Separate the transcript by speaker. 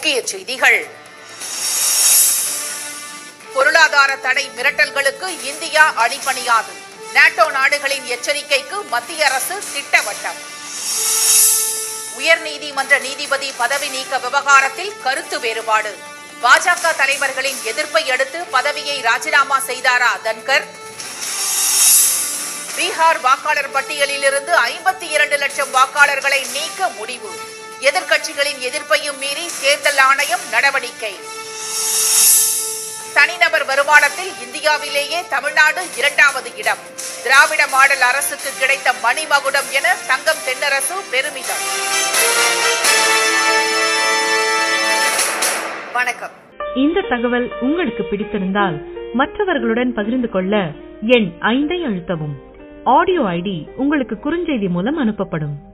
Speaker 1: முக்கிய செய்திகள் பொருளாதார தடை மிரட்டல்களுக்கு இந்தியா அடிபணியாது நாட்டோ நாடுகளின் எச்சரிக்கைக்கு மத்திய அரசு திட்டவட்டம் உயர்நீதிமன்ற நீதிபதி பதவி நீக்க விவகாரத்தில் கருத்து வேறுபாடு பாஜக தலைவர்களின் எதிர்ப்பை அடுத்து பதவியை ராஜினாமா செய்தாரா தன்கர் பீகார் வாக்காளர் பட்டியலிலிருந்து ஐம்பத்தி இரண்டு லட்சம் வாக்காளர்களை நீக்க முடிவு எதிர்க்கட்சிகளின் எதிர்ப்பையும் மீறி தேர்தல் ஆணையம் நடவடிக்கை தனிநபர் வருமானத்தில் இந்தியாவிலேயே தமிழ்நாடு இரண்டாவது இடம் திராவிட மாடல் அரசுக்கு கிடைத்த மணிமகுடம் என தங்கம் தென்னரசு பெருமிதம் வணக்கம்
Speaker 2: இந்த தகவல் உங்களுக்கு பிடித்திருந்தால் மற்றவர்களுடன் பகிர்ந்து கொள்ள எண் ஐந்தை அழுத்தவும் ஆடியோ ஐடி உங்களுக்கு குறுஞ்செய்தி மூலம் அனுப்பப்படும்